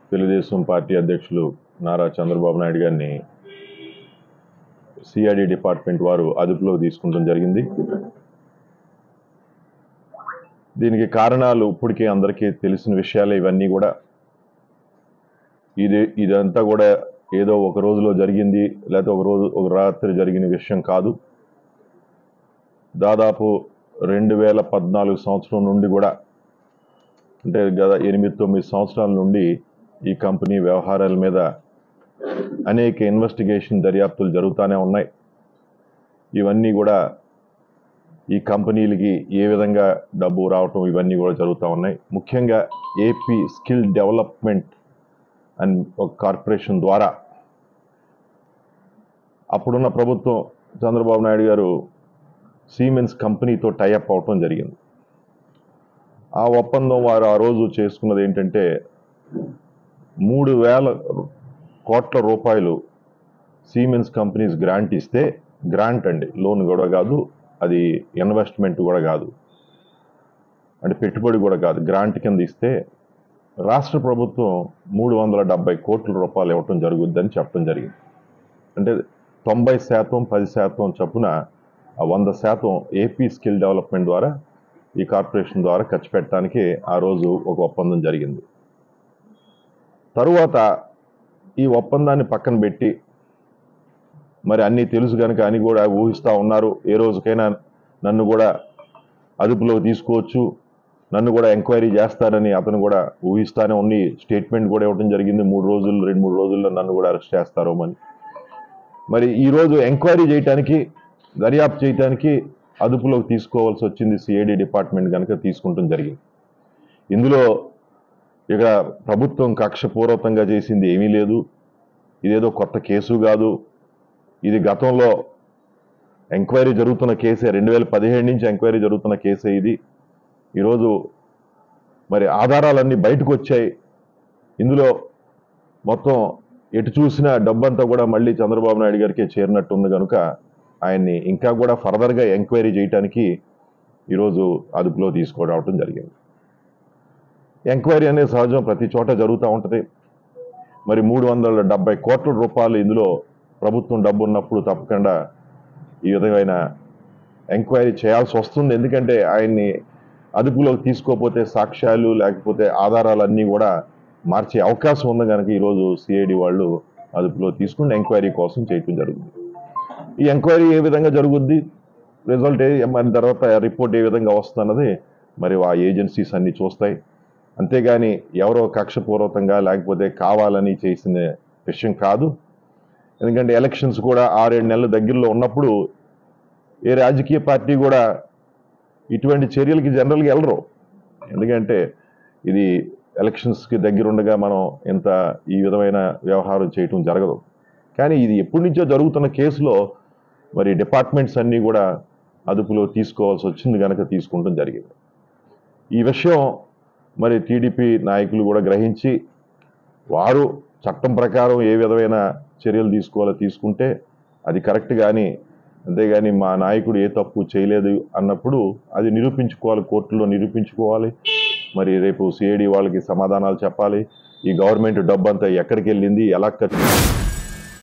Telugu Desam party అధ్యక్షులు నారా చంద్రబాబు నాయుడు గారిని CID department వారు అదుపులో తీసుకుంటం జరిగింది దీనికి కారణాలు ఇప్పటికే అందరికీ తెలిసిన విషయాలే ఇవన్నీ కూడా ఇది ఇదంతా కూడా ఏదో ఒక రోజులో జరిగింది లేకపోతే ఒక రోజు ఒక రాత్రి జరిగిన విషయం కాదు దాదాపు రెండు వేల పద్నాలుగు సంవత్సరం నుండి కూడా అంటే గత ఎనిమిది తొమ్మిది సంవత్సరాల నుండి ఈ కంపెనీ వ్యవహారాల మీద అనేక ఇన్వెస్టిగేషన్ దర్యాప్తులు జరుగుతూనే ఉన్నాయి ఇవన్నీ కూడా ఈ కంపెనీలకి ఏ విధంగా డబ్బు రావటం ఇవన్నీ కూడా జరుగుతూ ఉన్నాయి ముఖ్యంగా ఏపీ స్కిల్ డెవలప్మెంట్ అండ్ ఒక కార్పొరేషన్ ద్వారా అప్పుడున్న ప్రభుత్వం చంద్రబాబు నాయుడు గారు సీమెన్స్ కంపెనీతో టైఅప్ అవటం జరిగింది ఆ ఒప్పందం వారు ఆ రోజు చేసుకున్నది ఏంటంటే మూడు వేల కోట్ల రూపాయలు సీమెన్స్ కంపెనీస్ గ్రాంట్ ఇస్తే గ్రాంట్ అండి లోన్ కూడా కాదు అది ఇన్వెస్ట్మెంట్ కూడా కాదు అంటే పెట్టుబడి కూడా కాదు గ్రాంట్ కింద ఇస్తే రాష్ట్ర ప్రభుత్వం మూడు వందల డెబ్బై కోట్ల రూపాయలు ఇవ్వటం జరుగుద్దని చెప్పడం జరిగింది అంటే తొంభై శాతం పది శాతం చొప్పున ఆ వంద శాతం ఏపీ స్కిల్ డెవలప్మెంట్ ద్వారా ఈ కార్పొరేషన్ ద్వారా ఖర్చు పెట్టడానికి ఆ రోజు ఒక ఒప్పందం జరిగింది తరువాత ఈ ఒప్పందాన్ని పక్కన పెట్టి మరి అన్నీ తెలుసు కనుక అని కూడా ఊహిస్తూ ఉన్నారు ఏ రోజుకైనా నన్ను కూడా అదుపులోకి తీసుకోవచ్చు నన్ను కూడా ఎంక్వైరీ చేస్తారని అతను కూడా ఊహిస్తానే ఉండి స్టేట్మెంట్ కూడా ఇవ్వడం జరిగింది మూడు రోజులు రెండు మూడు రోజుల్లో నన్ను కూడా అరెస్ట్ చేస్తారో అని మరి ఈరోజు ఎంక్వైరీ చేయడానికి దర్యాప్తు చేయడానికి అదుపులోకి తీసుకోవాల్సి వచ్చింది సిఐడి డిపార్ట్మెంట్ కనుక తీసుకుంటం జరిగింది ఇందులో ఇక ప్రభుత్వం కక్షపూర్వకంగా చేసింది ఏమీ లేదు ఇదేదో కొత్త కేసు కాదు ఇది గతంలో ఎంక్వైరీ జరుగుతున్న కేసే రెండు వేల పదిహేడు నుంచి ఎంక్వైరీ జరుగుతున్న కేసే ఇది ఈరోజు మరి ఆధారాలన్నీ బయటకు వచ్చాయి ఇందులో మొత్తం ఎటు చూసినా డబ్బంతా కూడా మళ్ళీ చంద్రబాబు నాయుడు గారికి చేరినట్టు ఉంది కనుక ఆయన్ని ఇంకా కూడా ఫర్దర్గా ఎంక్వైరీ చేయడానికి ఈరోజు అదుపులో తీసుకురావటం జరిగింది ఎంక్వైరీ అనేది సహజం ప్రతి చోట జరుగుతూ ఉంటుంది మరి మూడు వందల డెబ్బై కోట్ల రూపాయలు ఇందులో ప్రభుత్వం డబ్బు ఉన్నప్పుడు తప్పకుండా ఈ విధమైన ఎంక్వైరీ చేయాల్సి వస్తుంది ఎందుకంటే ఆయన్ని అదుపులోకి తీసుకోకపోతే సాక్ష్యాలు లేకపోతే ఆధారాలన్నీ కూడా మార్చే అవకాశం ఉంది కనుక ఈరోజు సిఐడి వాళ్ళు అదుపులో తీసుకుని ఎంక్వైరీ కోసం చేయటం జరుగుతుంది ఈ ఎంక్వైరీ ఏ విధంగా జరుగుద్ది రిజల్ట్ ఏ మరి తర్వాత రిపోర్ట్ ఏ విధంగా వస్తున్నది మరి ఆ ఏజెన్సీస్ అన్ని చూస్తాయి అంతేగాని ఎవరో కక్షపూర్వకంగా లేకపోతే కావాలని చేసిన విషయం కాదు ఎందుకంటే ఎలక్షన్స్ కూడా ఆరేడు నెలల దగ్గరలో ఉన్నప్పుడు ఏ రాజకీయ పార్టీ కూడా ఇటువంటి చర్యలకి జనరల్గా వెళ్ళరు ఎందుకంటే ఇది ఎలక్షన్స్కి దగ్గరుండగా మనం ఇంత ఈ విధమైన వ్యవహారం చేయటం జరగదు కానీ ఇది ఎప్పటి నుంచో జరుగుతున్న కేసులో మరి డిపార్ట్మెంట్స్ అన్నీ కూడా అదుపులో తీసుకోవాల్సి వచ్చింది కనుక తీసుకుంటం జరిగింది ఈ విషయం మరి టీడీపీ నాయకులు కూడా గ్రహించి వారు చట్టం ప్రకారం ఏ విధమైన చర్యలు తీసుకోవాలో తీసుకుంటే అది కరెక్ట్ కానీ అంతేగాని మా నాయకుడు ఏ తప్పు చేయలేదు అన్నప్పుడు అది నిరూపించుకోవాలి కోర్టులో నిరూపించుకోవాలి మరి రేపు సిఐడి వాళ్ళకి సమాధానాలు చెప్పాలి ఈ గవర్నమెంట్ డబ్బు అంతా ఎక్కడికి వెళ్ళింది ఎలా ఖర్చు